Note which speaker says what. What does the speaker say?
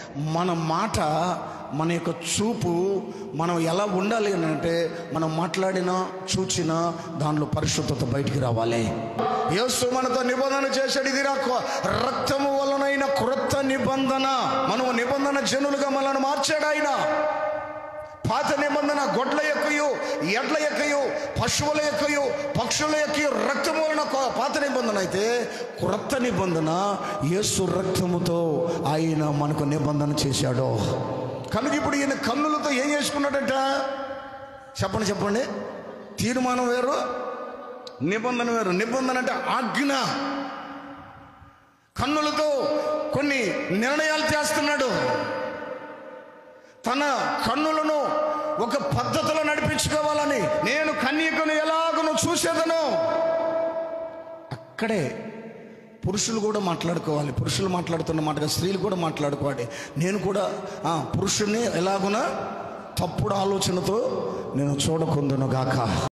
Speaker 1: మన మాట మన యొక్క చూపు మనం ఎలా ఉండాలి అని అంటే మనం మాట్లాడినా చూచినా దానిలో పరిశుద్ధత బయటికి రావాలి యేసు మనతో నిబంధన చేశాడు ఇది నాకు రక్తము వలనైన క్రొత్త నిబంధన మనం నిబంధన జనులుగా మనల్ని మార్చాడు ఆయన పాత నిబంధన గొడ్ల యొక్కయు ఎడ్ల యొక్కయు పశువుల యొక్కయు పక్షుల యొక్కయు రక్తము వలన కొ- పాత నిబంధన అయితే క్రొత్త నిబంధన యేసు రక్తముతో ఆయన మనకు నిబంధన చేశాడు కనుక ఇప్పుడు ఈయన కన్నులతో ఏం చేసుకున్నాడట చెప్పండి చెప్పండి తీర్మానం వేరు నిబంధన వేరు నిబంధన అంటే ఆజ్ఞ కన్నులతో కొన్ని నిర్ణయాలు చేస్తున్నాడు తన కన్నులను ఒక పద్ధతిలో నడిపించుకోవాలని నేను కన్యకను ఎలాగను చూసేదను అక్కడే పురుషులు కూడా మాట్లాడుకోవాలి పురుషులు మాట్లాడుతున్న మాటగా స్త్రీలు కూడా మాట్లాడుకోవాలి నేను కూడా ఆ పురుషుణ్ణి ఎలాగునా తప్పుడు ఆలోచనతో నేను చూడకుందును గాక